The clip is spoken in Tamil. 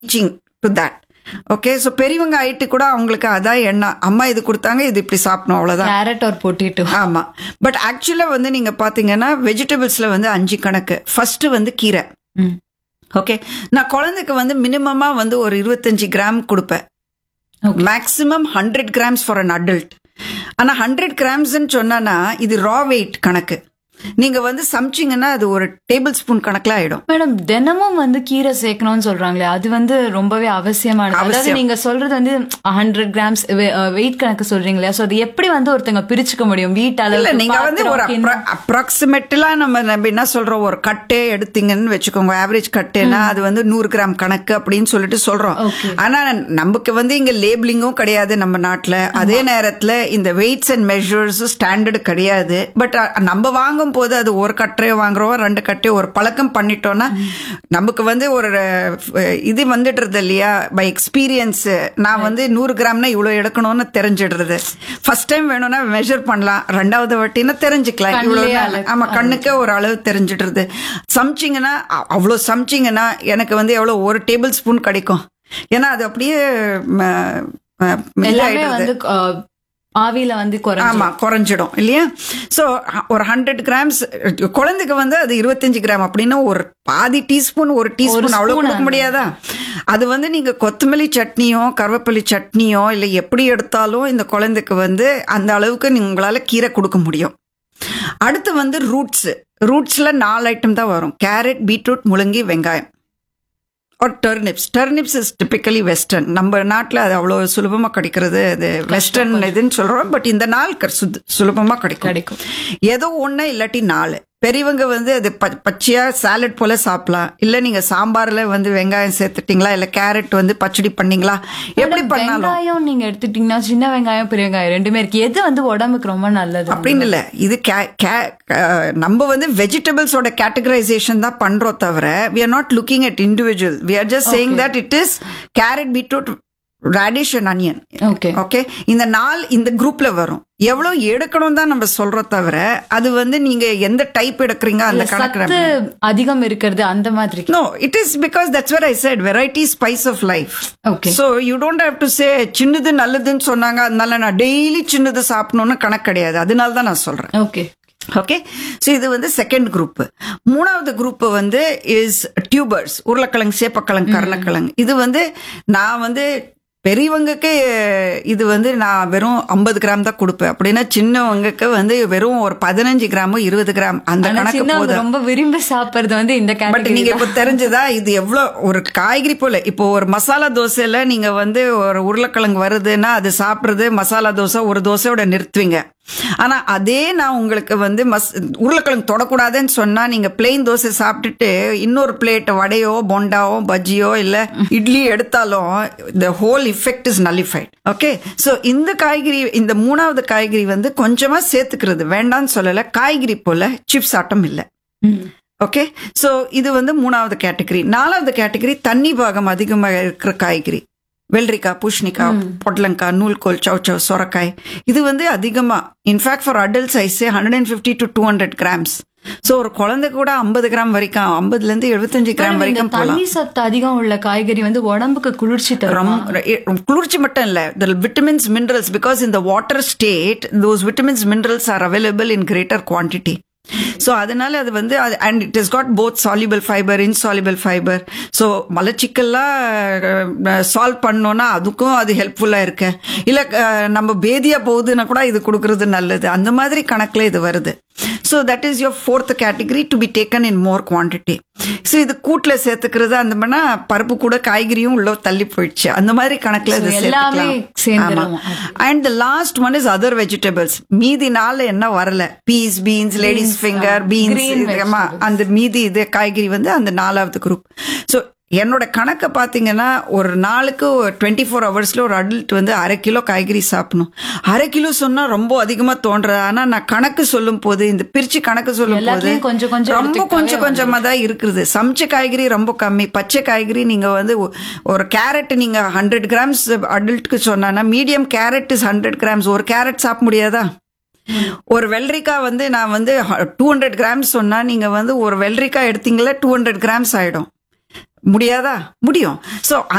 Teaching to that okay so பெரியவங்க ஆயிட்டு கூட அவங்களுக்கு அதான் எண்ணம் அம்மா இது கொடுத்தாங்க இது இப்படி சாப்பிடணும் அவ்வளவுதான் கேரட் ஒரு பொட்டிட்டு ஆமா பட் ஆக்சுவலா வந்து நீங்க பாத்தீங்கன்னா வெஜிடபிள்ஸ்ல வந்து அஞ்சு கணக்கு ஃபர்ஸ்ட் வந்து கீரை ம். ஓகே நான் குழந்தைக்கு வந்து மினிமமா வந்து ஒரு இருபத்தஞ்சு கிராம் கொடுப்பேன் Okay. Maximum hundred grams for an adult ஆனா ஹண்ட்ரட் கிராம்ஸ்ன்னு சொன்னா இது ரா வெயிட் கணக்கு நீங்க வந்து சமைச்சிங்கன்னா அது ஒரு டேபிள் ஸ்பூன் கணக்குல ஆயிடும் மேடம் தினமும் வந்து கீரை சேர்க்கணும்னு சொல்றாங்களே அது வந்து ரொம்பவே அவசியமானது அதாவது அவசியம். நீங்க சொல்றது வந்து ஹண்ட்ரட் கிராம்ஸ் வெயிட் கணக்கு சொல்றீங்களா சோ அது எப்படி வந்து ஒருத்தங்க பிரிச்சுக்க முடியும் வீட்டு இல்ல அளவு நீங்க வந்து ஒரு அப்ராக்சிமேட்டலா நம்ம நம்ம என்ன சொல்றோம் ஒரு கட்டே எடுத்தீங்கன்னு வச்சுக்கோங்க ஆவரேஜ் கட்டேனா அது வந்து நூறு கிராம் கணக்கு அப்படின்னு சொல்லிட்டு சொல்றோம் Okay. ஆனா நமக்கு வந்து இங்க லேபிளிங்கும் கிடையாது நம்ம நாட்டுல அதே நேரத்துல இந்த வெயிட்ஸ் அண்ட் மெஷர்ஸ் ஸ்டாண்டர்டு கிடையாது பட் நம்ம வாங்கும் போது அது ஒரு கட்டையோ வாங்குறோம் ரெண்டு கட்டையோ ஒரு பழக்கம் பண்ணிட்டோம்னா நமக்கு வந்து ஒரு அஹ், இது வந்துடுறது இல்லையா பை எக்ஸ்பீரியன்ஸ் நான் வந்து நூறு கிராம்னா இவ்வளவு எடுக்கணும்னு தெரிஞ்சிடுறது ஃபர்ஸ்ட் டைம் வேணும்னா மெஷர் பண்ணலாம் ரெண்டாவது வாட்டினா தெரிஞ்சுக்கலாம் இவ்வளவு கண்ணுலயே தான். அளவு. ஆமா கண்ணுக்கே ஒரு அளவு தெரிஞ்சிடுறது சமைச்சிங்கன்னா அ- அவ்வளவு சமைச்சிங்கன்னா எனக்கு வந்து எவ்வளவு ஒரு டேபிள் ஸ்பூன் கிடைக்கும் ஏன்னா அது அப்படியே ம, ம, எல்லாமே இதாயிடுறது. வந்து அஹ், ஆவியில வந்து குறைஞ்சு ஆமா குறைஞ்சிடும் இல்லையா சோ ஒரு ஹண்ட்ரட் கிராம்ஸ் குழந்தைக்கு வந்து அது இருபத்தஞ்சு கிராம் அப்படின்னா ஒரு பாதி டீஸ்பூன் ஒரு டீஸ்பூன் அவ்வளவு spoon கொடுக்க அந்த- முடியாதா அது வந்து நீங்க கொத்தமல்லி சட்னியோ கருவேப்பிலை சட்னியோ இல்ல எப்படி எடுத்தாலும் இந்த குழந்தைக்கு வந்து அந்த அளவுக்கு நீங்க உங்களால கீரை கொடுக்க முடியும் அடுத்து வந்து ரூட்ஸ் ரூட்ஸ்ல நாலு ஐட்டம் தான் வரும் கேரட் பீட்ரூட் முள்ளங்கி வெங்காயம் ஒரு turnips turnips is typically western நம்ம நாட்டில் அது அவ்வளோ சுலபமாக கிடைக்கிறது அது வெஸ்டர்ன் இதுன்னு சொல்கிறோம் பட் இந்த நாள் க- சுத்- சுலபமா கிடைக்கும் கிடைக்கும் ஏதோ ஒன்று இல்லாட்டி நாலு பெரியவங்க வந்து அது ப- பச்சையா சாலட் போல சாப்பிடலாம் இல்ல நீங்க சாம்பார்ல வந்து வெங்காயம் சேர்த்துட்டீங்களா இல்ல கேரட் வந்து பச்சடி பண்ணீங்களா எப்படி பண்ணாலும் வெங்காயம் நீங்க எடுத்துட்டீங்கன்னா சின்ன வெங்காயம் பெரிய வெங்காயம் ரெண்டுமே இருக்கு எது வந்து உடம்புக்கு ரொம்ப நல்லது அப்படின்னு இல்ல இது கே- கே- அஹ், நம்ம வந்து வெஜிடபிள்ஸோட கேட்டகரைசேஷன் தான் பண்றோம் தவிர we are not looking at individual we are just saying that it is carrot beetroot radish and onion okay okay இந்த நாள் இந்த குரூப்ல வரும் எவ்வளவு எடுக்கணும் தான் நம்ம சொல்றோம் தவிர அது வந்து நீங்க எந்த டைப் எடுக்கிறீங்க அந்த கணக்கு சத்து அதிகம் இருக்கிறது அந்த மாதிரி no it is because that's where I said variety spice of life okay so you don't have to say சின்னது நல்லதுன்னு சொன்னாங்க அதனால நான் டெய்லி சின்னது சாப்பிடணும்னு கணக்கு கிடையாது அதனால தான் நான் சொல்றேன் ஓகே ஓகே ஸோ இது வந்து செகண்ட் குரூப் மூணாவது குரூப் வந்து இஸ் டியூபர்ஸ் உருளைக்கிழங்கு சேப்பக்கிழங்கு கருணக்கிழங்கு இது வந்து நான் வந்து பெரியவங்களுக்கு இது வந்து நான் வெறும் ஐம்பது கிராம் தான் கொடுப்பேன் அப்படின்னா சின்னவங்களுக்கு வந்து வெறும் ஒரு பதினஞ்சு கிராமோ இருபது கிராம் அந்த ஆனா கணக்கு சின்னவங்க போதும் ரொம்ப விரும்பி சாப்பிடுறது வந்து இந்த பட் கேட்டகரி நீங்க இப்ப தெரிஞ்சதா இது எவ்வளவு ஒரு காய்கறி போல இப்போ ஒரு மசாலா தோசையில நீங்க வந்து ஒரு உருளைக்கிழங்கு வருதுன்னா அது சாப்பிடுறது மசாலா தோசை ஒரு தோசையோட நிறுத்துவீங்க ஆனா அதே நான் உங்களுக்கு வந்து மஸ் உருளைக்கிழங்கு தொடக்கூடாதுன்னு சொன்னா நீங்க பிளெயின் தோசை சாப்பிட்டுட்டு இன்னொரு பிளேட் வடையோ பொண்டாவோ பஜ்ஜியோ இல்ல இட்லி எடுத்தாலும் the whole effect is nullified okay so இந்த காய்கறி இந்த மூணாவது காய்கறி வந்து கொஞ்சமா சேர்த்துக்கிறது வேண்டாம்னு சொல்லல காய்கறி போல சிப்ஸ் ஆட்டம் இல்லை ஓகே சோ இது வந்து மூணாவது கேட்டகரி நாலாவது கேட்டகரி தண்ணி பாகம் அதிகமாக இருக்கிற காய்கறி வெள்ளரிக்காய் பூஷணிக்காய் பொடலங்காய் நூல்கோல் சௌச்சவ் சொரக்காய் இது வந்து அதிகமா in fact for adults I say hundred and fifty to two hundred grams so ஒரு குழந்தை கூட ஐம்பது கிராம் வரைக்கும் ஐம்பதுல இருந்து எழுபத்தஞ்சு கிராம் இந்த வரைக்கும் போகலாம் தண்ணி சத்து அதிகம் உள்ள காய்கறி வந்து உடம்புக்கு குளிர்ச்சி தரும் ரொம்ப குளிர்ச்சி மட்டும் இல்ல the vitamins minerals because in the water state those vitamins minerals are available in greater quantity so அதனால அது வந்து and it is got both soluble fibre insoluble fibre so மலச்சிக்கல்லாம் சால்வ் பண்ணோன்னா அதுக்கும் அது ஹெல்ப்ஃபுல்லாக இருக்கு இல்லை நம்ம பேதியா போகுதுன்னா கூட இது கொடுக்கறது நல்லது அந்த மாதிரி கணக்கில் இது வருது so that is your fourth category to be taken in more quantity so இது கூட்டில் சேர்த்துக்கிறது அந்த பண்ணா பருப்பு கூட காய்கறியும் உள்ள தள்ளி போயிடுச்சு அந்த மாதிரி கணக்கில் இது So, எல்லாமே சேர்ந்துரும். And the last one is other vegetables மீதி நாள் என்ன வரல peas beans ladies finger green beans அந்த மீதி இது காய்கறி வந்து அந்த நாலாவது குரூப் ஸோ என்னோட கணக்கை பார்த்தீங்கன்னா ஒரு நாளுக்கு டுவெண்ட்டி ஃபோர் ஹவர்ஸ்ல ஒரு அடல்ட் வந்து அரை கிலோ காய்கறி சாப்பிடணும் அரை கிலோ சொன்னா ரொம்ப அதிகமா தோன்றது ஆனா நான் கணக்கு சொல்லும் போது இந்த பிரிச்சு கணக்கு சொல்லும் போது எல்லாத்துலயும் கொஞ்சம் கொஞ்சம் ரொம்ப எடுத்துக்கிட்டாவே கொஞ்சம் கொஞ்சமா தான் இருக்குது சமைச்ச காய்கறி ரொம்ப கம்மி பச்சை காய்கறி நீங்க வந்து ஒ- ஒரு கேரட் நீங்க ஹண்ட்ரட் கிராம்ஸ் அடல்ட்க்கு சொன்னா medium carrot is hundred grams ஒரு கேரட் சாப்பிட முடியாதா ஒரு வெள்ளரிக்காய் வந்து நான் வந்து டூ ஹண்ட்ரட் கிராம்ஸ் சொன்னா நீங்க வந்து ஒரு வெள்ளரிக்காய் எடுத்தீங்களா டூ ஹண்ட்ரட் கிராம்ஸ் ஆயிடும் முடியாதா முடியும் சோ